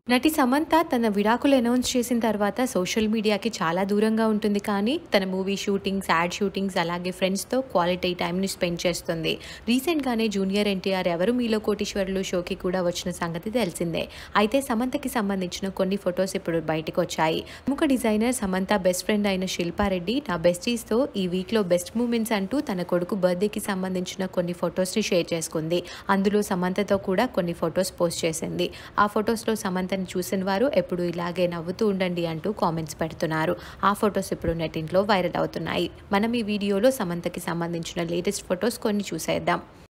నటి సమంత తన విడాకులు అనౌన్స్ చేసిన తర్వాత సోషల్ మీడియాకి చాలా దూరంగా ఉంటుంది కానీ తన మూవీ షూటింగ్స్ యాడ్ షూటింగ్స్ అలాగే ఫ్రెండ్స్తో క్వాలిటీ టైంని స్పెండ్ చేస్తుంది రీసెంట్గానే జూనియర్ ఎన్టీఆర్ ఎవరు మీలో కోటీశ్వరులు షోకి కూడా వచ్చిన సంగతి తెలిసిందే అయితే సమంతకి సంబంధించిన కొన్ని ఫొటోస్ ఇప్పుడు బయటకు వచ్చాయి ప్రముఖ డిజైనర్ సమంత బెస్ట్ ఫ్రెండ్ అయిన శిల్పారెడ్డి నా బెస్టీస్తో ఈ వీక్లో బెస్ట్ మూమెంట్స్ అంటూ తన కొడుకు బర్త్డేకి సంబంధించిన కొన్ని ఫొటోస్ని షేర్ చేసుకుంది అందులో సమంతతో కూడా కొన్ని ఫొటోస్ పోస్ట్ చేసింది ఆ ఫొటోస్లో సమంతని చూసిన వారు ఎప్పుడు ఇలాగే నవ్వుతూ ఉండండి అంటూ కామెంట్స్ పెడుతున్నారు ఆ ఫొటోస్ ఇప్పుడు నెట్టింట్లో వైరల్ అవుతున్నాయి మనం ఈ వీడియోలో సమంతకి సంబంధించిన లేటెస్ట్ ఫొటోస్ కొన్ని చూసేద్దాం